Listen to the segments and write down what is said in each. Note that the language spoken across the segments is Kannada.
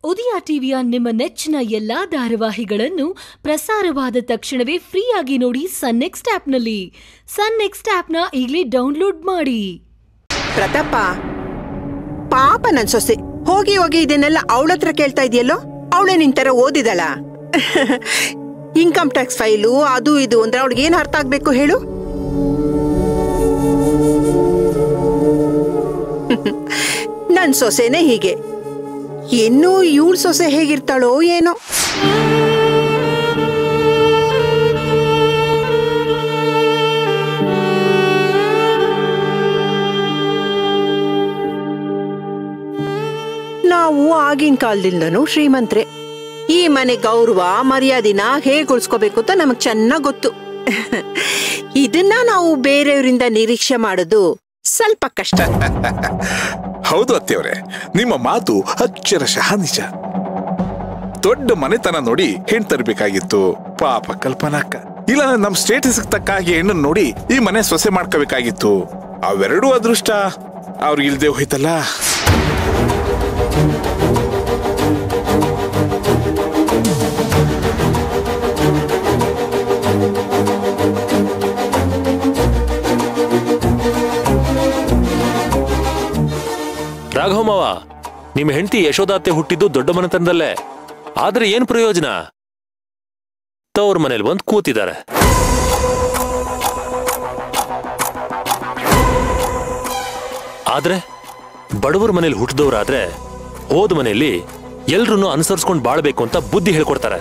ಉದಯ ಟಿವಿಯ ನಿಮ್ಮ ನೆಚ್ಚಿನ ಎಲ್ಲಾ ಧಾರಾವಾಹಿಗಳನ್ನು ಪ್ರಸಾರವಾದ ತಕ್ಷಣವೇ ಫ್ರೀಯಾಗಿ ನೋಡಿ ಸನ್ ನೆಕ್ಸ್ಟ್ ಆಪ್ನಲ್ಲಿ ಸನ್ ನೆಕ್ಸ್ಟ್ ಆಪ್ನ ಈಗಲೇ ಡೌನ್ಲೋಡ್ ಮಾಡಿ ಪ್ರತಾಪ ಪಾಪ ನನ್ ಸೊಸೆ ಹೋಗಿ ಹೋಗಿ ಇದನ್ನೆಲ್ಲ ಅವಳ ಹತ್ರ ಕೇಳ್ತಾ ಇದೆಯಲ್ಲೋ ಅವಳೆ ನಿಂತರ ಓದಿದಳ ಇನ್ಕಮ್ ಟ್ಯಾಕ್ಸ್ ಫೈಲು ಅದು ಇದು ಅಂದ್ರೆ ಅವಳಿಗೆ ಏನ್ ಅರ್ಥ ಆಗ್ಬೇಕು ಹೇಳು ನನ್ ಸೊಸೆನೇ ಹೀಗೆ ಇನ್ನು ಇವಳ ಸೊಸೆ ಹೇಗಿರ್ತಾಳೋ ಏನೋ ನಾವು ಆಗಿನ ಕಾಲದಿಂದನೂ ಶ್ರೀಮಂತ್ರೆ ಈ ಮನೆ ಗೌರವ ಮರ್ಯಾದಿನ ಹೇಗೆ ಉಳಿಸ್ಕೋಬೇಕು ಅಂತ ನಮಗ್ ಚೆನ್ನಾಗ್ ಗೊತ್ತು ಇದನ್ನ ನಾವು ಬೇರೆಯವರಿಂದ ನಿರೀಕ್ಷೆ ಮಾಡೋದು ಸ್ವಲ್ಪ ಕಷ್ಟ ಹೌದು ಅತ್ತೆಯವರೇ ನಿಮ್ಮ ಮಾತು ಅಕ್ಷರಶಃ ನಿಜ ದೊಡ್ಡ ಮನೆತನ ನೋಡಿ ಹೆಣ್ ತರಬೇಕಾಗಿತ್ತು ಪಾಪ ಕಲ್ಪನಾಕ್ಕ ಇಲ್ಲ ನಮ್ ಸ್ಟೇಟಸ್ ತಕ್ಕ ಹಾಗೆ ಹೆಣ್ಣನ್ ನೋಡಿ ಈ ಮನೆ ಸೊಸೆ ಮಾಡ್ಕೋಬೇಕಾಗಿತ್ತು ಅವೆರಡೂ ಅದೃಷ್ಟ ಅವ್ರಿಗೆ ಇಲ್ದೆ ಹೋಯ್ತಲ್ಲ ರಾಘವ ಮಾವ ನಿಮ್ಮ ಹೆಂಡತಿ ಯಶೋದಾತೆ ಹುಟ್ಟಿದ್ದು ದೊಡ್ಡ ಮನೆತನದಲ್ಲೇ ಆದ್ರೆ ಏನ್ ಪ್ರಯೋಜನ ತವ್ರ ಮನೇಲಿ ಬಂದು ಕೂತಿದ್ದಾರೆ ಆದ್ರೆ ಬಡವರ ಮನೇಲಿ ಹುಟ್ಟಿದವರಾದ್ರೆ ಹೋದ ಮನೆಯಲ್ಲಿ ಎಲ್ರನ್ನೂ ಅನುಸರಿಸ್ಕೊಂಡು ಬಾಳ್ಬೇಕು ಅಂತ ಬುದ್ಧಿ ಹೇಳ್ಕೊಡ್ತಾರೆ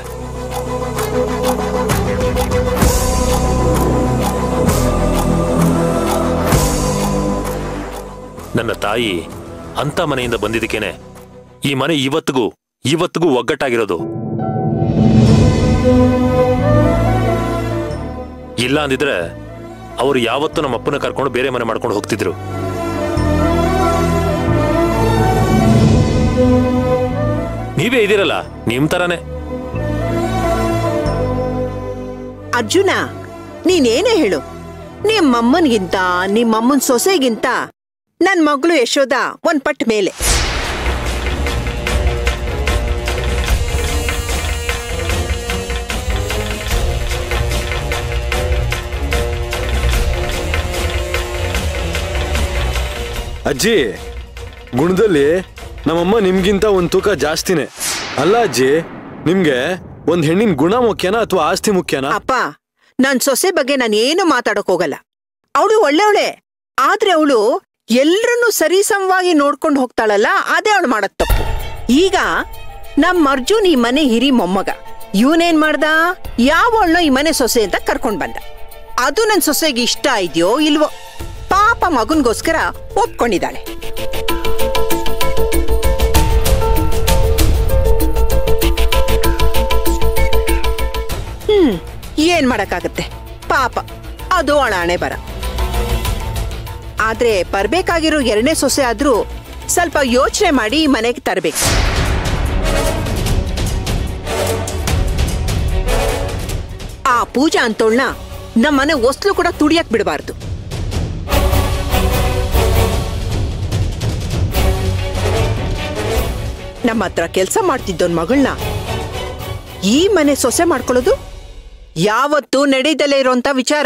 ನನ್ನ ತಾಯಿ ಅಂತ ಮನೆಯಿಂದ ಬಂದಿದ್ದಕ್ಕೇನೆ ಈ ಮನೆ ಇವತ್ತಿಗೂ ಇವತ್ತಿಗೂ ಒಗ್ಗಟ್ಟಾಗಿರೋದು ಇಲ್ಲ ಅಂದಿದ್ರೆ ಅವರು ಯಾವತ್ತೂ ನಮ್ಮ ಅಪ್ಪನ ಕರ್ಕೊಂಡು ಬೇರೆ ಮನೆ ಮಾಡ್ಕೊಂಡು ಹೋಗ್ತಿದ್ರು ನೀವೇ ಇದೀರಲ್ಲ ನಿಮ್ ತರಾನೇ ಅರ್ಜುನ ನೀನೇನೇ ಹೇಳು ನಿಮ್ಮಮ್ಮನ್ಗಿಂತ ನಿಮ್ಮಮ್ಮನ್ ಸೊಸೆಗಿಂತ ನನ್ ಮಗಳು ಯಶೋದ ಒಂದ್ ಪಟ್ ಮೇಲೆ ಅಜ್ಜಿ ಗುಣದಲ್ಲಿ ನಮ್ಮಮ್ಮ ನಿಮ್ಗಿಂತ ಒಂದ್ ತೂಕ ಜಾಸ್ತಿನೇ ಅಲ್ಲ ಅಜ್ಜಿ ನಿಮ್ಗೆ ಒಂದ್ ಹೆಣ್ಣಿನ ಗುಣ ಮುಖ್ಯನಾ ಅಥವಾ ಆಸ್ತಿ ಮುಖ್ಯನಾ ಅಪ್ಪ ನನ್ ಸೊಸೆ ಬಗ್ಗೆ ನಾನು ಏನು ಮಾತಾಡಕ್ ಹೋಗಲ್ಲ ಅವಳು ಒಳ್ಳೆವಳೆ ಆದ್ರೆ ಅವಳು ಎಲ್ರನ್ನೂ ಸರಿಸಮವಾಗಿ ನೋಡ್ಕೊಂಡು ಹೋಗ್ತಾಳಲ್ಲ ಅದೇ ಅವಳು ಮಾಡದ್ ತಪ್ಪು ಈಗ ನಮ್ ಅರ್ಜುನ್ ಈ ಮನೆ ಹಿರಿ ಮೊಮ್ಮಗ ಇವನೇನ್ ಮಾಡ್ದ ಯಾವಳನ್ನೋ ಈ ಮನೆ ಸೊಸೆ ಅಂತ ಕರ್ಕೊಂಡ್ ಬಂದ ಅದು ನನ್ ಸೊಸೆಗೆ ಇಷ್ಟ ಇದೆಯೋ ಇಲ್ವೋ ಪಾಪ ಮಗನ್ಗೋಸ್ಕರ ಒಪ್ಕೊಂಡಿದ್ದಾಳೆ ಹ್ಮ್ ಏನ್ ಮಾಡಕ್ಕಾಗತ್ತೆ ಪಾಪ ಅದು ಅವಳ ಹಣೆ ಬರ ಆದ್ರೆ ಬರ್ಬೇಕಾಗಿರೋ ಎರಡನೇ ಸೊಸೆ ಆದ್ರೂ ಸ್ವಲ್ಪ ಯೋಚನೆ ಮಾಡಿ ಈ ಮನೆಗೆ ತರಬೇಕು ಆ ಪೂಜಾ ಅಂತೋಳ್ನ ನಮ್ಮನೆ ಹೊಸ್ಲು ಕೂಡ ತುಡಿಯಕ್ ಬಿಡಬಾರ್ದು ನಮ್ಮ ಹತ್ರ ಕೆಲಸ ಮಾಡ್ತಿದ್ದೋನ್ ಮಗಳನ್ನ ಈ ಮನೆ ಸೊಸೆ ಮಾಡ್ಕೊಳ್ಳೋದು ಯಾವತ್ತೂ ನಡೀದಲೇ ಇರೋಂತ ವಿಚಾರ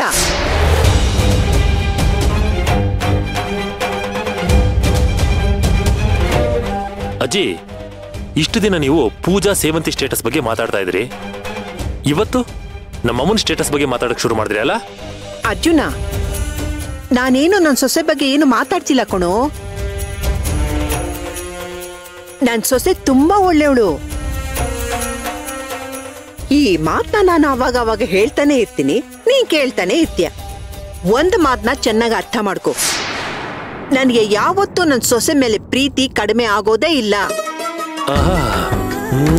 ಅಜ್ಜಿ ಇಷ್ಟು ದಿನ ನೀವು ಪೂಜಾ ಸೇವಂತಿ ಸ್ಟೇಟಸ್ ಬಗ್ಗೆ ಮಾತಾಡ್ತಾ ಇದ್ರಿ ಇವತ್ತು ನಮ್ಮಮ್ಮನ ಸ್ಟೇಟಸ್ ಬಗ್ಗೆ ಮಾತಾಡಕ್ ಶುರು ಮಾಡಿದ್ರಿ ಅಲ್ಲ ಅರ್ಜುನ ನಾನೇನು ನನ್ನ ಸೊಸೆ ಬಗ್ಗೆ ಏನು ಮಾತಾಡ್ತಿಲ್ಲ ಕಣೋ ನನ್ ಸೊಸೆ ತುಂಬಾ ಒಳ್ಳೆಯವಳು ಈ ಮಾತನ್ನ ನಾನು ಅವಾಗ ಅವಾಗ ಹೇಳ್ತಾನೆ ಇರ್ತೀನಿ ನೀನ್ ಕೇಳ್ತಾನೆ ಇರ್ತೀಯ ಒಂದ್ ಮಾತನ್ನ ಚೆನ್ನಾಗಿ ಅರ್ಥ ಮಾಡ್ಕೊ ನನಗೆ ಯಾವತ್ತೂ ನನ್ ಸೊಸೆ ಮೇಲೆ ಪ್ರೀತಿ ಕಡಿಮೆ ಆಗೋದೇ ಇಲ್ಲ ಆಹಾ. ಹ್ಮ್.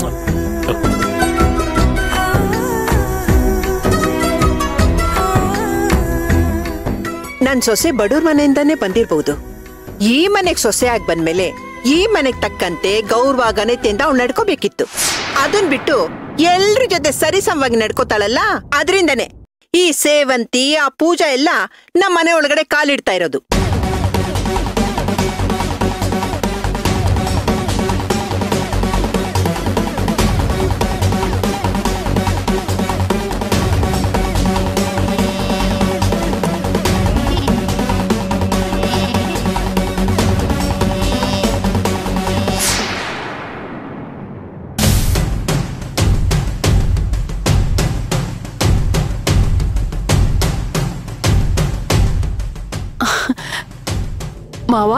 ನನ್ ಸೊಸೆ ಬಡವ್ರ ಮನೆಯಿಂದಾನೇ ಬಂದಿರ್ಬಹುದು ಈ ಮನೆಗ್ ಸೊಸೆ ಆಗಿ ಬಂದ್ಮೇಲೆ ಈ ಮನೆಗ್ ತಕ್ಕಂತೆ ಗೌರವ ಘನತೆಯಿಂದ ಅವ್ಳು ನಡ್ಕೋಬೇಕಿತ್ತು ಅದನ್ ಬಿಟ್ಟು ಎಲ್ರ ಜೊತೆ ಸರಿಸಮವಾಗಿ ನಡ್ಕೋತಾಳಲ್ಲ ಅದರಿಂದನೇ ಈ ಸೇವಂತಿ ಆ ಪೂಜಾ ಎಲ್ಲ ನಮ್ಮ ಮನೆ ಒಳಗಡೆ ಕಾಲಿಡ್ತಾ ಇರೋದು ಮಾವ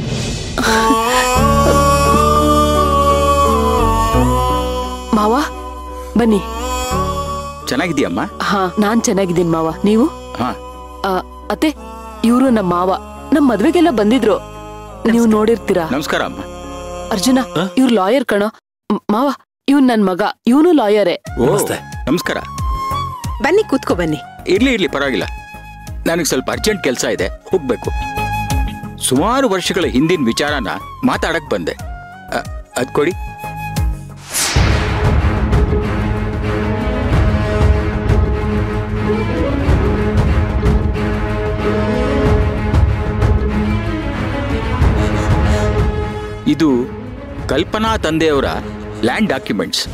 ಮಾವ ಬನ್ನಿ ಚೆನ್ನಾಗಿದ್ಯಮ್ಮ ಹಾ ನಾನ್ ಚೆನ್ನಾಗಿದ್ದೀನಿ ಮಾವ ನೀವು ಹಾ ಆ, ಅತ್ತೆ ಇವರು ನಮ್ಮ ಮಾವ ನಮ್ ಮದ್ವೆಗೆಲ್ಲ ಬಂದಿದ್ರು ನೀವು ನೋಡಿರ್ತೀರಾ ನಮಸ್ಕಾರ ಅಮ್ಮ ಅರ್ಜುನ ಇವ್ರು ಲಾಯರ್ ಕಣೋ ಮ್- ಮಾವ ಇವ್ನ್ ನನ್ ಮಗ ಇವನು ಲಾಯರೇ ಓ ನಮಸ್ತೆ. ನಮಸ್ಕಾರ ಬನ್ನಿ ಕೂತ್ಕೋ ಬನ್ನಿ ಇರ್ಲಿ ಇರ್ಲಿ ಪರವಾಗಿಲ್ಲ ನನಗೆ ಸ್ವಲ್ಪ ಅರ್ಜೆಂಟ್ ಕೆಲಸ ಇದೆ ಹೋಗ್ಬೇಕು ಸುಮಾರು ವರ್ಷಗಳ ಹಿಂದಿನ ವಿಚಾರನ ಮಾತಾಡಕ್ ಬಂದೆ ಅ- ಅದ್ ಕೊಡಿ ಇದು ಕಲ್ಪನಾ ತಂದೆಯವರ ಲ್ಯಾಂಡ್ ಡಾಕ್ಯುಮೆಂಟ್ಸ್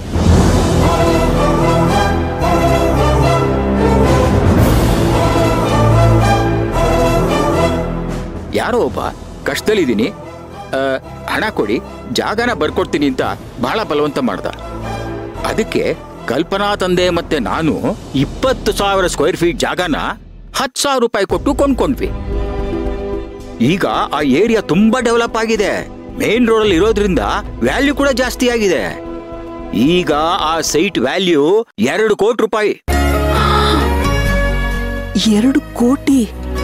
ಯಾರೋ ಒಬ್ಬ ಕಷ್ಟದಲ್ಲಿದ್ದೀನಿ ಆ, ಹಣ ಕೊಡಿ ಜಾಗನ ಬರ್ಕೊಡ್ತೀನಿ ಅಂತ ಬಹಳ ಬಲವಂತ ಮಾಡ್ದ ಅದಕ್ಕೆ ಕಲ್ಪನಾ ತಂದೆ ಮತ್ತೆ ನಾನು ಇಪ್ಪತ್ತು ಸಾವಿರ ಸ್ಕ್ವೇರ್ ಫೀಟ್ ಜಾಗನ ಹತ್ತು ಸಾವಿರ ರೂಪಾಯಿ ಕೊಟ್ಟು ಕೊಂಡ್ಕೊಂಡ್ವಿ ಈಗ ಆ ಏರಿಯಾ ತುಂಬಾ ಡೆವಲಪ್ ಆಗಿದೆ ಮೇನ್ ರೋಡ್ ಅಲ್ಲಿ ಇರೋದ್ರಿಂದ ವ್ಯಾಲ್ಯೂ ಕೂಡ ಜಾಸ್ತಿ ಆಗಿದೆ ಈಗ ಆ ಸೈಟ್ ವ್ಯಾಲ್ಯೂ ಎರಡು ಕೋಟಿ ರೂಪಾಯಿ ಎರಡು ಕೋಟಿ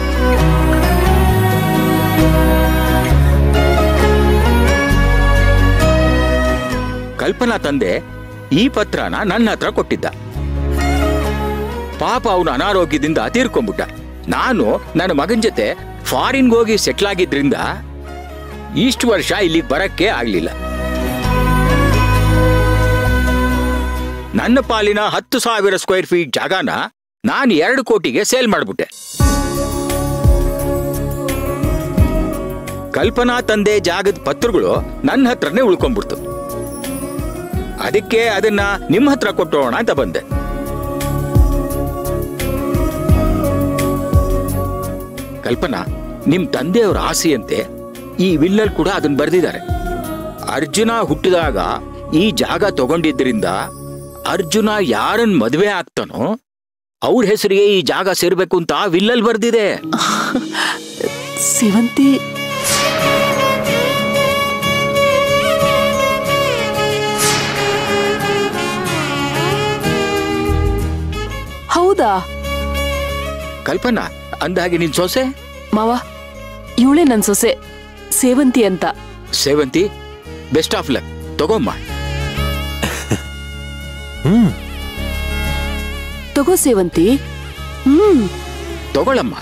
ಕಲ್ಪನಾ ತಂದೆ ಈ ಪತ್ರನ ನನ್ನ ಹತ್ರ ಕೊಟ್ಟಿದ್ದ ಪಾಪ ಅವನು ಅನಾರೋಗ್ಯದಿಂದ ತೀರ್ಕೊಂಡ್ಬಿಟ್ಟ ನಾನು ನನ್ನ ಮಗನ ಜೊತೆ ಫಾರಿನ್ಗೆ ಹೋಗಿ ಸೆಟ್ಲ್ ಆಗಿದ್ರಿಂದ ಇಷ್ಟು ವರ್ಷ ಇಲ್ಲಿಗೆ ಬರಕ್ಕೆ ಆಗ್ಲಿಲ್ಲ ನನ್ನ ಪಾಲಿನ ಹತ್ತು ಸಾವಿರ ಸ್ಕ್ವೇರ್ ಫೀಟ್ ಜಾಗನ ನಾನು ಎರಡು ಕೋಟಿಗೆ ಸೇಲ್ ಮಾಡ್ಬಿಟ್ಟೆ ಕಲ್ಪನಾ ತಂದೆ ಜಾಗದ ಪತ್ರಗಳು ನನ್ನ ಹತ್ರನೇ ಉಳ್ಕೊಂಡ್ಬಿಡ್ತು ಅದಕ್ಕೆ ಅದನ್ನ ನಿಮ್ಮ ಹತ್ರ ಕೊಟ್ಟೋಣ ಅಂತ ಬಂದೆ ಕಲ್ಪನಾ ನಿಮ್ ತಂದೆಯವರ ಆಸೆಯಂತೆ ಈ ವಿಲ್ಲಲ್ ಕೂಡ ಅದನ್ನ ಬರೆದಿದ್ದಾರೆ ಅರ್ಜುನ ಹುಟ್ಟಿದಾಗ ಈ ಜಾಗ ತಗೊಂಡಿದ್ರಿಂದ ಅರ್ಜುನ ಯಾರನ್ ಮದುವೆ ಆಗ್ತಾನೋ ಅವ್ರ ಹೆಸರಿಗೆ ಈ ಜಾಗ ಸೇರ್ಬೇಕು ಅಂತ ವಿಲ್ಲಲ್ ಬರ್ದಿದೆ ಸೇವಂತಿ ಹೌದಾ ಕಲ್ಪನಾ ಅಂದಹಾಗೆ ನಿನ್ ಸೊಸೆ ಮಾವ ಇವಳೇ ನನ್ ಸೊಸೆ ಸೇವಂತಿ ಅಂತ ಸೇವಂತಿ ಬೆಸ್ಟ್ ಆಫ್ ಲಕ್ ತಗೊಮ್ಮ ಹ್ಮ್ ತಗೋ ಸೇವಂತಿ ಹ್ಮ್ ತಗೊಳಮ್ಮ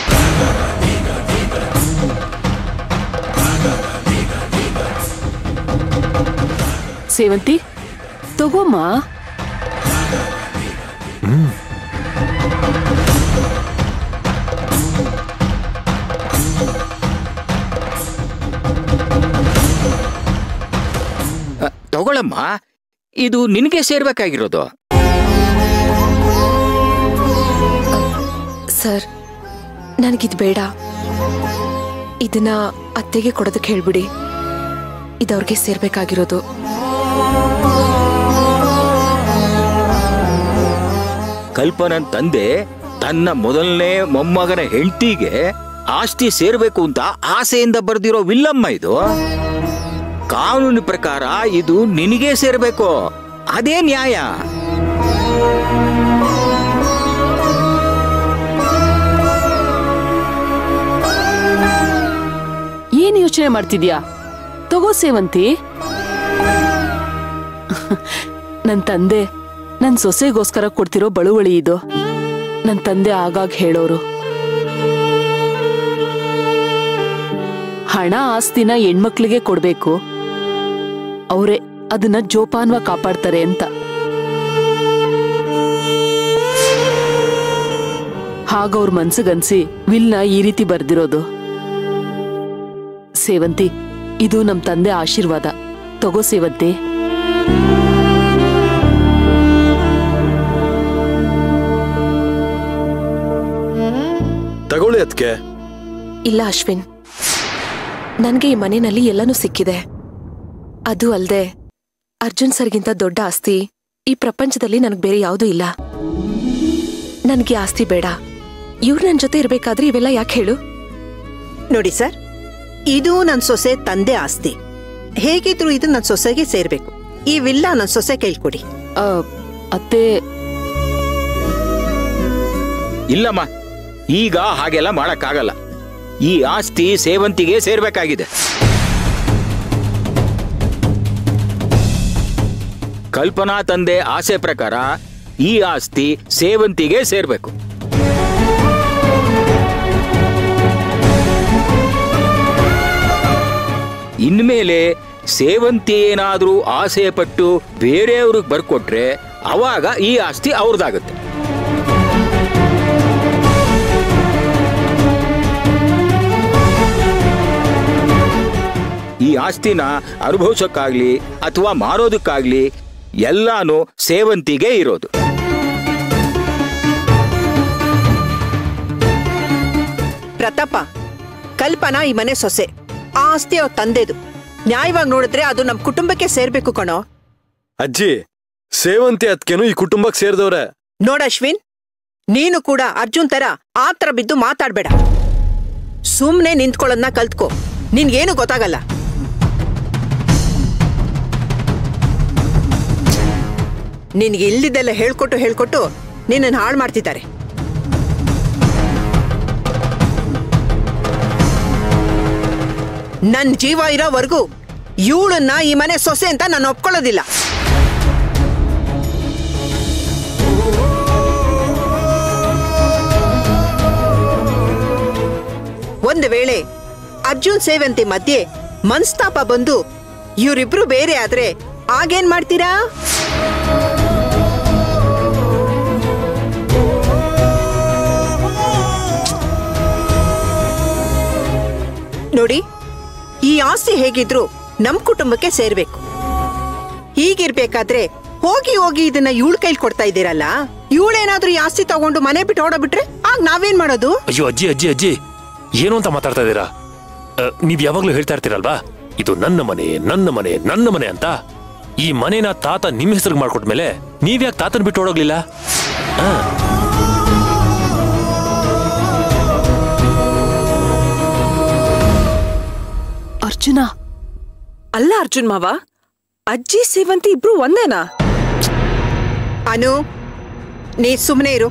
ಸೇವಂತಿ ತಗೋಮ್ಮ ಅ, ತಗೊಳಮ್ಮ ಇದು ನಿನಗೆ ಸೇರ್ಬೇಕಾಗಿರೋದು ಸರ್ ನನಗಿದು ಬೇಡ ಇದನ್ನ ಅತ್ತೆಗೆ ಕೊಡೋದಕ್ಕೆ ಹೇಳ್ಬಿಡಿ ಇದವ್ರಿಗೆ ಸೇರ್ಬೇಕಾಗಿರೋದು ಕಲ್ಪನನ್ ತಂದೆ ತನ್ನ ಮೊದಲನೇ ಮೊಮ್ಮಗನ ಹೆಂಡತಿಗೆ ಆಸ್ತಿ ಸೇರ್ಬೇಕು ಅಂತ ಆಸೆಯಿಂದ ಬರ್ದಿರೋ ವಿಲ್ಲಮ್ಮ ಇದು ಕಾನೂನು ಪ್ರಕಾರ ಇದು ನಿನಗೆ ಸೇರ್ಬೇಕು ಅದೇ ನ್ಯಾಯ ಏನ್ ಯೋಚನೆ ಮಾಡ್ತಿದ್ಯಾ ತಗೋ ಸೇವಂತಿ ನನ್ ತಂದೆ ನನ್ ಸೊಸೆಗೋಸ್ಕರ ಕೊಡ್ತಿರೋ ಬಳುವಳಿ ಇದು ನನ್ ತಂದೆ ಆಗಾಗ ಹೇಳೋರು ಹಣ ಆಸ್ತಿನ ಹೆಣ್ಮಕ್ಳಿಗೆ ಕೊಡ್ಬೇಕು ಅವರೇ ಅದನ್ನ ಜೋಪಾನ್ವ ಕಾಪಾಡ್ತಾರೆ ಅಂತ ಹಾಗವ್ರ ಮನ್ಸಿಗನ್ಸಿ ವಿಲ್ನ ಈ ರೀತಿ ಬರ್ದಿರೋದು ಸೇವಂತಿ ಇದು ನಮ್ ತಂದೆ ಆಶೀರ್ವಾದ ತಗೋ ಸೇವಂತಿ ತಗೊಳ್ಳಿ ಅದಕ್ಕೆ ಇಲ್ಲ ಅಶ್ವಿನ್ ನನಗೆ ಈ ಮನೆಯಲ್ಲಿ ಎಲ್ಲನೂ ಸಿಕ್ಕಿದೆ ಅದು ಅಲ್ದೆ ಅರ್ಜುನ್ ಸರ್ಗಿಂತ ದೊಡ್ಡ ಆಸ್ತಿ ಈ ಪ್ರಪಂಚದಲ್ಲಿ ನನಗೆ ಬೇರೆ ಯಾವುದೂ ಇಲ್ಲ ನನಗೆ ಆಸ್ತಿ ಬೇಡ ಇವ್ರು ನನ್ನ ಜೊತೆ ಇರ್ಬೇಕಾದ್ರೆ ಇವೆಲ್ಲ ಯಾಕೆ ಹೇಳು ನೋಡಿ ಸರ್ ಇದು ನನ್ ಸೊಸೆ ತಂದೆ ಆಸ್ತಿ ಹೇಗಿದ್ರು ಇದು ನನ್ ಸೊಸೆಗೆ ಸೇರ್ಬೇಕು ಈ ವಿಲ್ಲ ನನ್ ಸೊಸೆ ಕೈಲ್ಕೊಡಿ ಆ, ಅತ್ತೆ ಇಲ್ಲಮ್ಮ ಈಗ ಹಾಗೆಲ್ಲ ಮಾಡಕ್ಕಾಗಲ್ಲ ಈ ಆಸ್ತಿ ಸೇವಂತಿಗೆ ಸೇರ್ಬೇಕಾಗಿದೆ ಕಲ್ಪನಾ ತಂದೆ ಆಸೆ ಪ್ರಕಾರ ಈ ಆಸ್ತಿ ಸೇವಂತಿಗೆ ಸೇರ್ಬೇಕು ಇನ್ಮೇಲೆ ಸೇವಂತಿ ಏನಾದ್ರೂ ಆಸೆ ಪಟ್ಟು ಬೇರೆಯವ್ರಿಗೆ ಬರ್ಕೊಟ್ರೆ ಅವಾಗ ಈ ಆಸ್ತಿ ಅವ್ರದ್ದಾಗುತ್ತೆ ಈ ಆಸ್ತಿನ ಅನುಭವಿಸೋಕ್ಕಾಗ್ಲಿ ಅಥವಾ ಮಾರೋದಕ್ಕಾಗ್ಲಿ ಎಲ್ಲಾನು ಸೇವಂತಿಗೆ ಇರೋದು ಪ್ರತಾಪ ಕಲ್ಪನಾ ಈ ಮನೆ ಸೊಸೆ ಆ ಆಸ್ತಿ ಅವ್ರ ತಂದೆದು ನ್ಯಾಯವಾಗಿ ನೋಡಿದ್ರೆ ಅದು ನಮ್ ಕುಟುಂಬಕ್ಕೆ ಸೇರ್ಬೇಕು ಕಣೋ ಅಜ್ಜಿ ಸೇವಂತಿ ಅದ್ಕೇನು ಈ ಕುಟುಂಬಕ್ಕೆ ಸೇರಿದವ್ರೆ ನೋಡ್ ಅಶ್ವಿನ್ ನೀನು ಕೂಡ ಅರ್ಜುನ್ ತರ ಆತರ ಬಿದ್ದು ಮಾತಾಡ್ಬೇಡ ಸುಮ್ನೆ ನಿಂತ್ಕೊಳ್ಳೋದ್ನ ಕಲ್ತ್ಕೋ ನಿನ್ಗೇನು ಗೊತ್ತಾಗಲ್ಲ ನಿನ್ಗೆ ಇಲ್ದಿದ್ದೆಲ್ಲ ಹೇಳ್ಕೊಟ್ಟು ಹೇಳ್ಕೊಟ್ಟು ನಿನ್ನನ್ನು ಹಾಳು ಮಾಡ್ತಿದ್ದಾರೆ ನನ್ ಜೀವ ಇರೋವರೆಗೂ ಇವಳನ್ನ ಈ ಮನೆ ಸೊಸೆ ಅಂತ ನಾನು ಒಪ್ಕೊಳ್ಳೋದಿಲ್ಲ ಒಂದು ವೇಳೆ ಅರ್ಜುನ್ ಸೇವಂತಿ ಮಧ್ಯೆ ಮನ್ಸ್ತಾಪ ಬಂದು ಇವರಿಬ್ರು ಬೇರೆ ಆದ್ರೆ ಆಗೇನ್ ಮಾಡ್ತೀರಾ ನೋಡಿ ಈ ಆಸ್ತಿ ಹೇಗಿದ್ರು ನಮ್ ಕುಟುಂಬಕ್ಕೆ ಸೇರ್ಬೇಕು ಹೀಗಿರ್ಬೇಕಾದ್ರೆ ಹೋಗಿ ಹೋಗಿ ಇದನ್ನ ಇವಳ ಕೈಲಿ ಕೊಡ್ತಾ ಇದ್ದೀರಲ್ಲ ಇವಳೇನಾದ್ರೂ ಈ ಆಸ್ತಿ ತಗೊಂಡು ಮನೆ ಬಿಟ್ಟು ಓಡೋಬಿಟ್ರೆ ಆಗ ನಾವೇನ್ ಮಾಡೋದು ಅಯ್ಯೋ ಅಜ್ಜಿ ಅಜ್ಜಿ ಅಜ್ಜಿ ಏನು ಅಂತ ಮಾತಾಡ್ತಾ ಇದ್ದೀರಾ ಅ, ನೀವ್ ಯಾವಾಗ್ಲೂ ಹೇಳ್ತಾ ಇರ್ತೀರಲ್ವಾ ಇದು ನನ್ನ ಮನೆ ನನ್ನ ಮನೆ ನನ್ನ ಮನೆ ಅಂತ ಈ ಮನೆನ ತಾತ ನಿಮ್ ಹೆಸರಿಗೆ ಮಾಡ್ಕೊಟ್ಮೇಲೆ ನೀವ್ಯಾಕೆ ತಾತನ ಬಿಟ್ಟು ಓಡೋಗ್ಲಿಲ್ಲ ಆ, ಅರ್ಜುನ ಅಲ್ಲ ಅರ್ಜುನ್ ಮಾವ ಅಜ್ಜಿ ಸೇವಂತಿ ಇಬ್ರು ಒಂದೇನಾ ಅನು ನೀ ಸುಮ್ಮನೆ ಇರು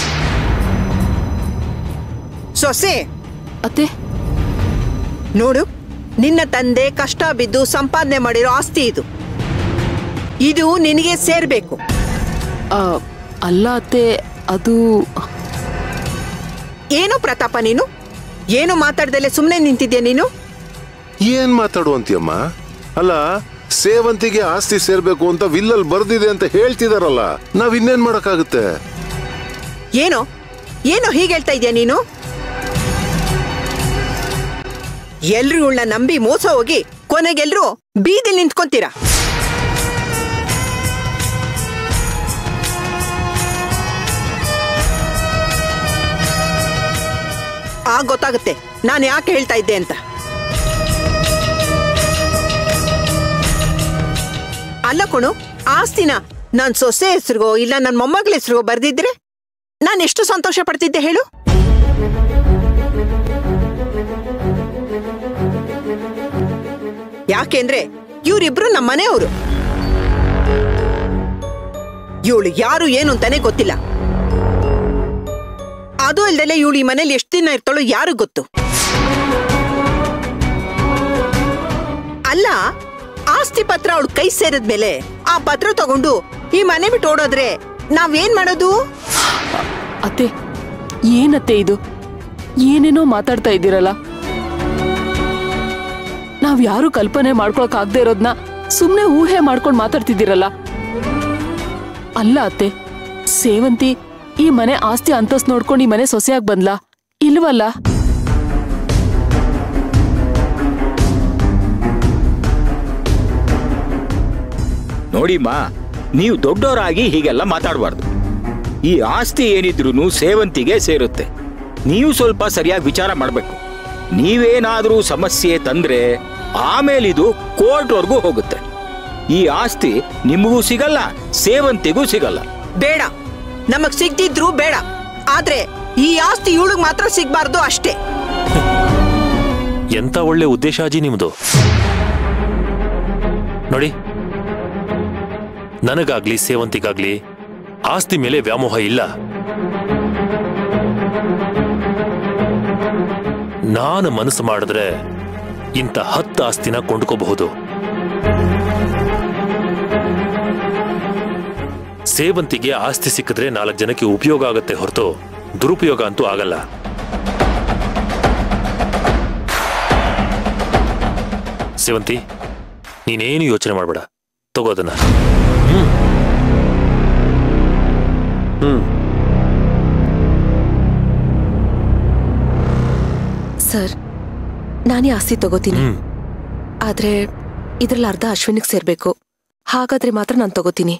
ಸೊಸೆ ಅತ್ತೆ ನೋಡು ನಿನ್ನ ತಂದೆ ಕಷ್ಟ ಬಿದ್ದು ಸಂಪಾದನೆ ಮಾಡಿರೋ ಆಸ್ತಿ ಇದು ಇದು ನಿನಗೆ ಸೇರ್ಬೇಕು ಆ, ಅಲ್ಲ ಅತ್ತೆ ಅದು ಏನು ಪ್ರತಾಪ ನೀನು ಏನು ಮಾತಾಡ್ದಲೆ ಸುಮ್ಮನೆ ನಿಂತಿದ್ಯಾ ನೀನು ಏನ್ ಮಾತಾಡುವಂತೀಯಮ್ಮ ಅಲ್ಲ ಸೇವಂತಿಗೆ ಆಸ್ತಿ ಸೇರ್ಬೇಕು ಅಂತ ವಿಲ್ಲಲ್ ಬರ್ದಿದೆ ಅಂತ ಹೇಳ್ತಿದಾರಲ್ಲ ನಾವ್ ಇನ್ನೇನ್ ಮಾಡಕ್ಕಾಗುತ್ತೆ ಏನೋ ಏನೋ ಹೀಗೆ ಹೇಳ್ತಾ ಇದ್ಯಾ ನೀನು ಎಲ್ರು ಇವಳನ್ನ ನಂಬಿ ಮೋಸ ಹೋಗಿ ಕೊನೆಗೆಲ್ರು ಬೀದಿಲ್ ನಿಂತ್ಕೊಂತೀರಾ ಆಗ ಗೊತ್ತಾಗುತ್ತೆ ನಾನು ಯಾಕೆ ಹೇಳ್ತಾ ಇದ್ದೆ ಅಂತ ಅಲ್ಲ ಕೊಣು ಆಸ್ತಿನ ನನ್ ಸೊಸೆ ಹೆಸ್ರಿಗೋ ಇಲ್ಲ ನನ್ ಮೊಮ್ಮಗಳ ಹೆಸ್ರಿಗೋ ಬರ್ದಿದ್ರೆ ನಾನು ಎಷ್ಟು ಸಂತೋಷ ಪಡ್ತಿದ್ದೆ ಹೇಳು ಯಾಕೆಂದ್ರೆ ಇವ್ರಿಬ್ರು ನಮ್ಮ ಮನೆಯವರು ಇವಳು ಯಾರು ಏನು ಅಂತಾನೆ ಗೊತ್ತಿಲ್ಲ ಅದು ಅಲ್ದಲೆ ಇವಳು ಈ ಮನೇಲಿ ಎಷ್ಟು ದಿನ ಇರ್ತಾಳೋ ಯಾರು ಗೊತ್ತು ಅಲ್ಲ ಆಸ್ತಿ ಪತ್ರ ಅವಳು ಕೈ ಸೇರಿದ್ಮೇಲೆ ಆ ಪತ್ರ ತಗೊಂಡು ಈ ಮನೆ ಬಿಟ್ಟು ಓಡೋದ್ರೆ ನಾವೇನ್ ಮಾಡೋದು ಅತ್ತೆ ಏನತ್ತೆ ಇದು ಏನೇನೋ ಮಾತಾಡ್ತಾ ಇದ್ದೀರಲ್ಲ ನಾವ್ ಯಾರು ಕಲ್ಪನೆ ಮಾಡ್ಕೊಳಕ್ ಆಗದೆ ಇರೋದ್ನ ಸುಮ್ನೆ ಊಹೆ ಮಾಡ್ಕೊಂಡ್ ಮಾತಾಡ್ತಿದ್ದೀರಲ್ಲ ಅಲ್ಲ ಅತ್ತೆ ಸೇವಂತಿ ಈ ಮನೆ ಆಸ್ತಿ ಅಂತಸ್ ನೋಡ್ಕೊಂಡು ಈ ಮನೆ ಸೊಸೆಯಾಗಿ ಬಂದ್ಲಾ ಇಲ್ವಲ್ಲ ನೋಡಿಮ್ಮ ನೀವು ದೊಡ್ಡವರಾಗಿ ಹೀಗೆಲ್ಲ ಮಾತಾಡಬಾರ್ದು ಈ ಆಸ್ತಿ ಏನಿದ್ರು ಸೇವಂತಿಗೆ ಸೇರುತ್ತೆ ನೀವು ಸ್ವಲ್ಪ ಸರಿಯಾಗಿ ವಿಚಾರ ಮಾಡಬೇಕು ನೀವೇನಾದರೂ ಸಮಸ್ಯೆ ತಂದ್ರೆ ಆಮೇಲೆ ಇದು ಕೋರ್ಟ್ವರೆಗೂ ಹೋಗುತ್ತೆ ಈ ಆಸ್ತಿ ನಿಮಗೂ ಸಿಗಲ್ಲ ಸೇವಂತಿಗೂ ಸಿಗಲ್ಲ ಬೇಡ ನಮಗ್ ಸಿಗ್ದಿದ್ರು ಬೇಡ ಆದ್ರೆ ಈ ಆಸ್ತಿ ಇವಳಿಗೆ ಮಾತ್ರ ಸಿಗ್ಬಾರ್ದು ಅಷ್ಟೇ ಎಂತ ಒಳ್ಳೆ ಉದ್ದೇಶ ಅಜಿ ನಿಮ್ದು ನೋಡಿ ನನಗಾಗ್ಲಿ ಸೇವಂತಿಗಾಗ್ಲಿ ಆಸ್ತಿ ಮೇಲೆ ವ್ಯಾಮೋಹ ಇಲ್ಲ ನಾನು ಮನಸ್ಸು ಮಾಡಿದ್ರೆ ಇಂಥ ಹತ್ತು ಆಸ್ತಿನ ಕೊಂಡ್ಕೋಬಹುದು ಸೇವಂತಿಗೆ ಆಸ್ತಿ ಸಿಕ್ಕಿದ್ರೆ ನಾಲ್ಕು ಜನಕ್ಕೆ ಉಪಯೋಗ ಆಗುತ್ತೆ ಹೊರತು ದುರುಪಯೋಗ ಅಂತೂ ಆಗಲ್ಲ ಸೇವಂತಿ ನೀನೇನು ಯೋಚನೆ ಮಾಡಬೇಡ ತಗೋದನ್ನ ಹ್ಮ್ ಸರ್ ನಾನೇ ಆಸ್ತಿ ತಗೋತೀನಿ ಹ್ಮ್ ಆದ್ರೆ ಇದ್ರಲ್ಲಿ ಅರ್ಧ ಅಶ್ವಿನಿಗ್ ಸೇರ್ಬೇಕು ಹಾಗಾದ್ರೆ ಮಾತ್ರ ನಾನು ತಗೋತೀನಿ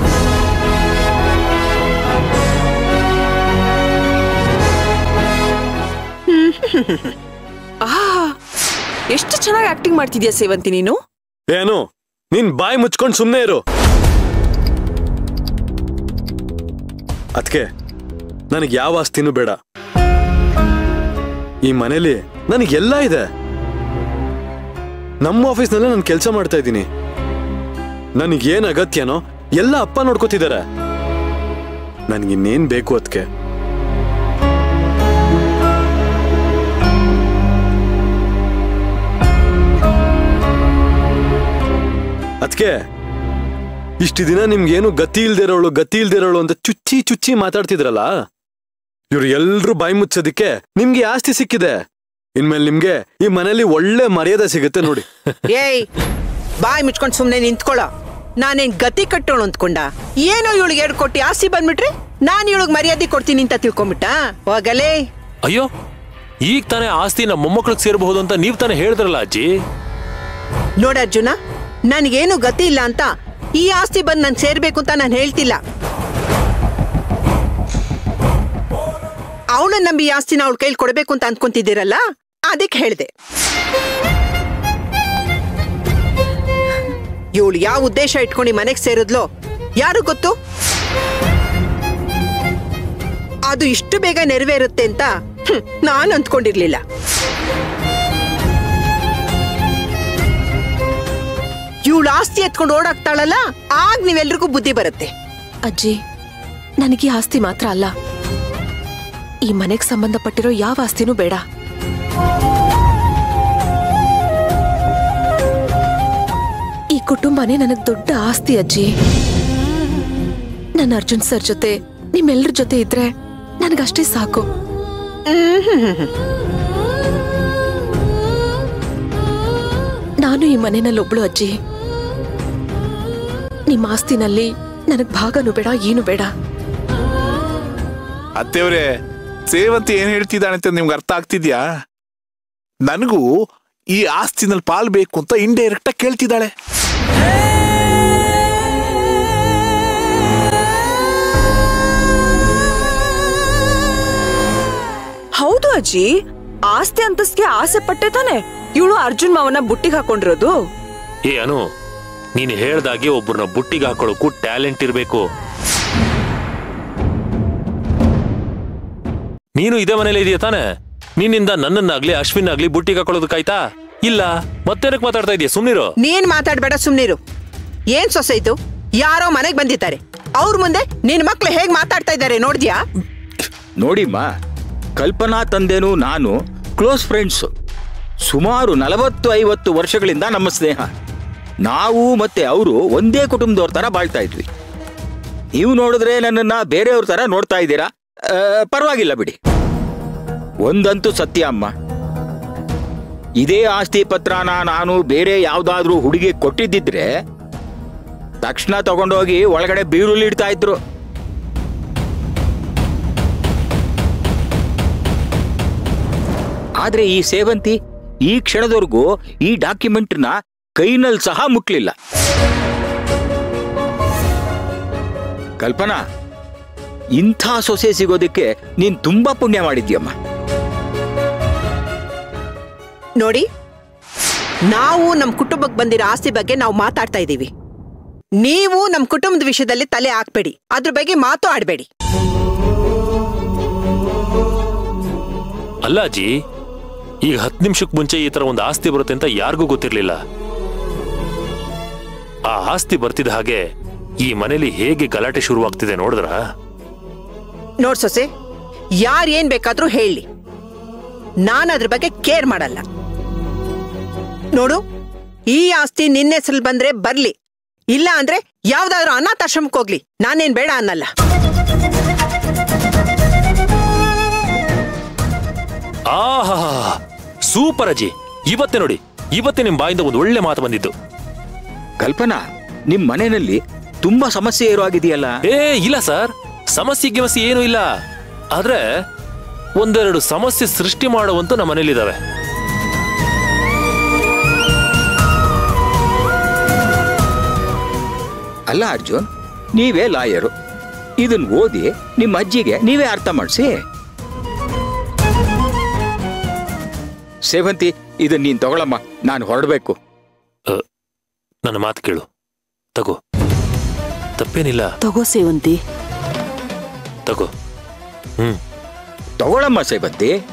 ಆಹಾ ಎಷ್ಟು ಚೆನ್ನಾಗಿ ಆಕ್ಟಿಂಗ್ ಮಾಡ್ತಿದ್ಯಾ ಸೇವಂತಿ ನೀನು ಏನು ನೀನ್ ಬಾಯಿ ಮುಚ್ಕೊಂಡು ಸುಮ್ಮನೆ ಇರು ಅದಕ್ಕೆ ನನಗೆ ಯಾವ ಆಸ್ತಿನೂ ಬೇಡ ಈ ಮನೇಲಿ ನನಗೆಲ್ಲ ಇದೆ ನಮ್ಮ ಆಫೀಸ್ನಲ್ಲೇ ನಾನು ಕೆಲಸ ಮಾಡ್ತಾ ಇದ್ದೀನಿ ನನಗೇನ್ ಅಗತ್ಯನೋ ಎಲ್ಲ ಅಪ್ಪ ನೋಡ್ಕೋತಿದ್ದಾರೆ ನನಗಿನ್ನೇನ್ ಬೇಕು ಅದಕ್ಕೆ ಅದಕ್ಕೆ ಇಷ್ಟು ದಿನ ನಿಮ್ಗೇನು ಗತಿ ಇಲ್ದಿರೋಳು ಗತಿ ಇಲ್ದಿರೋಳು ಅಂತ ಚುಚ್ಚಿ ಚುಚ್ಚಿ ಮಾತಾಡ್ತಿದ್ರಲ್ಲ ಇವ್ರು ಎಲ್ರೂ ಬಾಯಿ ಮುಚ್ಚೋದಿಕ್ಕೆ ನಿಮ್ಗೆ ಈ ಆಸ್ತಿ ಸಿಕ್ಕಿದೆ ಇನ್ಮೇಲೆ ನಿಮ್ಗೆ ಈ ಮನೇಲಿ ಒಳ್ಳೆ ಮರ್ಯಾದೆ ಸಿಗುತ್ತೆ ನೋಡಿ ಏಯ್ ಬಾಯ್ ಮುಚ್ಕೊಂಡು ಸುಮ್ಮನೆ ನಿಂತ್ಕೊಳ್ಳೋ ನಾನೇನ್ ಗತಿ ಕಟ್ಟೋಳು ಅಂದ್ಕೊಂಡ ಏನೋ ಇವಳಿಗೆ ಎರಡು ಕೊಟ್ಟಿ ಆಸ್ತಿ ಬಂದ್ಬಿಟ್ರೆ ನಾನು ಇವಳಿಗೆ ಮರ್ಯಾದೆ ಕೊಡ್ತೀನಿ ಅಂತ ತಿಳ್ಕೊಂಬಿಟ್ಟ ಹೋಗಲೇ ಅಯ್ಯೋ ಈಗ ತಾನೇ ಆಸ್ತಿ ನಮ್ಮ ಮೊಮ್ಮಕ್ಳಿಗೆ ಸೇರಬಹುದು ಅಂತ ನೀವು ತಾನೇ ಹೇಳಿದ್ರಲ್ಲ ಅಜ್ಜಿ ನೋಡ ಅರ್ಜುನ ನನಗೇನು ಗತಿ ಇಲ್ಲ ಅಂತ ಈ ಆಸ್ತಿ ಬಂದು ನಾನು ಸೇರ್ಬೇಕು ಅಂತ ನಾನು ಹೇಳ್ತಿಲ್ಲ ಅವಳ ನಂಬಿ ಈ ಆಸ್ತಿನ ಅವಳ ಕೈಲಿ ಕೊಡಬೇಕು ಅಂತ ಅನ್ಕೊಂತಿದ್ದೀರಲ್ಲ ಅದಕ್ಕೆ ಹೇಳಿದೆ ಇವಳು ಯಾವ ಉದ್ದೇಶ ಇಟ್ಕೊಂಡು ಮನೆಗೆ ಸೇರಿದ್ಲೋ ಯಾರು ಗೊತ್ತು ಅದು ಇಷ್ಟು ಬೇಗ ನೆರವೇರುತ್ತೆ ಅಂತ ಹ್ಮ್, ನಾನು ಅಂದ್ಕೊಂಡಿರ್ಲಿಲ್ಲ ಇವಳು ಆಸ್ತಿ ಎತ್ಕೊಂಡು ಓಡಾಕ್ತಾಳಲ್ಲ ಆಗ ನೀವೆಲ್ರಿಗೂ ಬುದ್ಧಿ ಬರುತ್ತೆ ಅಜ್ಜಿ ನನಗೆ ಈ ಆಸ್ತಿ ಮಾತ್ರ ಅಲ್ಲ ಈ ಮನೆಗೆ ಸಂಬಂಧಪಟ್ಟಿರೋ ಯಾವ ಆಸ್ತಿನೂ ಬೇಡ ಈ ಕುಟುಂಬನೇ ನನಗ್ ದೊಡ್ಡ ಆಸ್ತಿ ಅಜ್ಜಿ ನನ್ನ ಅರ್ಜುನ್ ಸರ್ ಜೊತೆ ನಿಮ್ಮೆಲ್ಲರ ಜೊತೆ ಇದ್ರೆ ನನಗಷ್ಟೇ ಸಾಕು ನಾನು ಈ ಮನೆಯಲ್ಲಿ ಒಬ್ಳು ಅಜ್ಜಿ ನಿಮ್ಮ ಆಸ್ತಿನಲ್ಲಿ ನನಗ್ ಭಾಗನೂ ಬೇಡ ಏನು ಬೇಡ ಅತ್ತೆಯವ್ರೆ ಸೇವಂತಿ ಏನ್ ಹೇಳ್ತಿದ್ದಾಳೆ ಅಂತ ನಿಮ್ಗೆ ಅರ್ಥ ಆಗ್ತಿದ್ಯಾ ನನಗೂ ಈ ಆಸ್ತಿನಲ್ಲಿ ಪಾಲ್ ಬೇಕು ಅಂತ ಇಂಡೈರೆಕ್ಟ್ ಆಗಿ ಕೇಳ್ತಿದ್ದಾಳೆ ಹೌದು ಅಜ್ಜಿ ಆಸ್ತಿ ಅಂತಸ್ಗೆ ಆಸೆ ಪಟ್ಟೆ ತಾನೆ ಇವಳು ಅರ್ಜುನ್ ಮಾವನ ಬುಟ್ಟಿಗೆ ಹಾಕೊಂಡಿರೋದು ಏ ಅನು ನೀನು ಹೇಳ್ದಾಗೆ ಒಬ್ಬರನ್ನ ಬುಟ್ಟಿಗೆ ಹಾಕೊಳ್ಳೋಕ್ಕೂ ಟ್ಯಾಲೆಂಟ್ ಇರಬೇಕು ನೀನು ಇದೇ ಮನೇಲಿ ಇದೆಯಾ ತಾನೆ ನಿನ್ನಿಂದ ನನ್ನನ್ನಾಗ್ಲಿ ಅಶ್ವಿನ್ ಆಗ್ಲಿ ಬುಟ್ಟಿಗೆ ಹಾಕೊಳ್ಳೋದಕ್ಕಾಯ್ತಾ ಇಲ್ಲ ಮತ್ತೇನಕ್ಕೆ ಮಾತಾಡ್ತಾ ಇದೀಯ ಸುಮ್ನಿರು ನೀನ್ ಮಾತಾಡ್ಬೇಡ ಸುಮ್ನಿರು ಏನ್ ಸೊಸೆ ಇದು ಯಾರೋ ಮನೆಗ್ ಬಂದಿದ್ದಾರೆ ಅವ್ರ ಮುಂದೆ ನಿನ್ ಮಕ್ಳು ಹೇಗ್ ಮಾತಾಡ್ತಾ ಇದ್ದಾರೆ ನೋಡ್ದ್ಯಾ ನೋಡಿಮ್ಮ ಕಲ್ಪನಾ ತಂದೆನೂ ನಾನು ಕ್ಲೋಸ್ ಫ್ರೆಂಡ್ಸ್ ಸುಮಾರು ನಲವತ್ತು ಐವತ್ತು ವರ್ಷಗಳಿಂದ ನಮ್ಮ ಸ್ನೇಹ ನಾವು ಮತ್ತೆ ಅವರು ಒಂದೇ ಕುಟುಂಬದವ್ರ ತರ ಬಾಳ್ತಾ ಇದ್ವಿ ನೀವು ನೋಡಿದ್ರೆ ನನ್ನನ್ನ ಬೇರೆಯವ್ರ ತರ ನೋಡ್ತಾ ಇದ್ದೀರಾ ಆ, ಪರವಾಗಿಲ್ಲ ಬಿಡಿ ಒಂದಂತೂ ಸತ್ಯ ಅಮ್ಮ ಇದೇ ಆಸ್ತಿ ಪತ್ರನ ನಾನು ಬೇರೆ ಯಾವ್ದಾದ್ರೂ ಹುಡುಗಿ ಕೊಟ್ಟಿದ್ದಿದ್ರೆ ತಕ್ಷಣ ತಗೊಂಡೋಗಿ ಒಳಗಡೆ ಬೀರುಲ್ಲಿ ಇಡ್ತಾ ಇದ್ರು ಆದ್ರೆ ಈ ಸೇವಂತಿ ಈ ಕ್ಷಣದವರೆಗೂ ಈ ಡಾಕ್ಯುಮೆಂಟ್ನ ಕೈನಲ್ಲಿ ಸಹ ಮುಟ್ಲಿಲ್ಲ ಕಲ್ಪನಾ ಇಂಥ ಸೊಸೆ ಸಿಗೋದಕ್ಕೆ ನೀನ್ ತುಂಬಾ ಪುಣ್ಯ ಮಾಡಿದ್ಯಮ್ಮ ನೋಡಿ ನಾವು ನಮ್ ಕುಟುಂಬಕ್ಕೆ ಬಂದಿರೋ ಆಸ್ತಿ ಬಗ್ಗೆ ನಾವು ಮಾತಾಡ್ತಾ ಇದ್ದೀವಿ ನೀವು ನಮ್ ಕುಟುಂಬದ ವಿಷಯದಲ್ಲಿ ತಲೆ ಹಾಕ್ಬೇಡಿ ಅದ್ರ ಬಗ್ಗೆ ಮಾತು ಆಡ್ಬೇಡಿ ಅಲ್ಲ ಅಜ್ಜಿ ಈಗ ಹತ್ತು ನಿಮಿಷಕ್ಕೆ ಮುಂಚೆ ಈ ತರ ಒಂದು ಆಸ್ತಿ ಬರುತ್ತೆ ಅಂತ ಯಾರಿಗೂ ಗೊತ್ತಿರ್ಲಿಲ್ಲ ಆ ಆಸ್ತಿ ಬರ್ತಿದ್ದ ಹಾಗೆ ಈ ಮನೇಲಿ ಹೇಗೆ ಗಲಾಟೆ ಶುರುವಾಗ್ತಿದೆ ನೋಡಿದ್ರ ನೋಡ್ ಸೊಸೆ ಯಾರ್ ಏನ್ ಬೇಕಾದ್ರೂ ಹೇಳಿ ನಾನು ಅದ್ರ ಬಗ್ಗೆ ಕೇರ್ ಮಾಡಲ್ಲ ನೋಡು ಈ ಆಸ್ತಿ ನಿನ್ನ ಹೆಸರಲ್ಲಿ ಬಂದ್ರೆ ಬರ್ಲಿ ಇಲ್ಲ ಅಂದ್ರೆ ಯಾವ್ದಾದ್ರು ಅನಾಥಾಶ್ರಮಕ್ಕೆ ಹೋಗ್ಲಿ ನಾನೇನ್ ಬೇಡ ಅನ್ನಲ್ಲ ಆಹಾ ಸೂಪರ್ ಅಜ್ಜಿ ಇವತ್ತೇ ನೋಡಿ ಇವತ್ತೇ ನಿಮ್ ಬಾಯಿಂದ ಒಂದು ಒಳ್ಳೆ ಮಾತು ಬಂದಿದ್ದು ಕಲ್ಪನಾ ನಿಮ್ ಮನೆಯಲ್ಲಿ ತುಂಬಾ ಸಮಸ್ಯೆ ಇರೋ ಆಗಿದೆಯಲ್ಲ ಏ ಇಲ್ಲ ಸರ್ ಸಮಸ್ಯೆ ಗಿಮಸ್ಯೆ ಏನೂ ಇಲ್ಲ ಆದ್ರೆ ಒಂದೆರಡು ಸಮಸ್ಯೆ ಸೃಷ್ಟಿ ಮಾಡುವಂತೂ ನಮ್ಮ ಮನೇಲಿದಾವೆ ಅಲ್ಲ ಅರ್ಜುನ್ ನೀವೇ ಲಾಯರು ಇದನ್ ಓದಿ ನಿಮ್ಮ ಅಜ್ಜಿಗೆ ನೀವೇ ಅರ್ಥ ಮಾಡಿಸಿ ಸೇವಂತಿ ಇದನ್ ನೀನ್ ತಗೊಳಮ್ಮ ನಾನು ಹೊರಡ್ಬೇಕು ಅ, ನನ್ನ ಮಾತು ಕೇಳು ತಗೋ ತಪ್ಪೇನಿಲ್ಲ ತಗೋ ಸೇವಂತಿ ತಗೋ ಹ್ಮ್ ತಗೊಳಮ್ಮ ಸೇವಂತಿ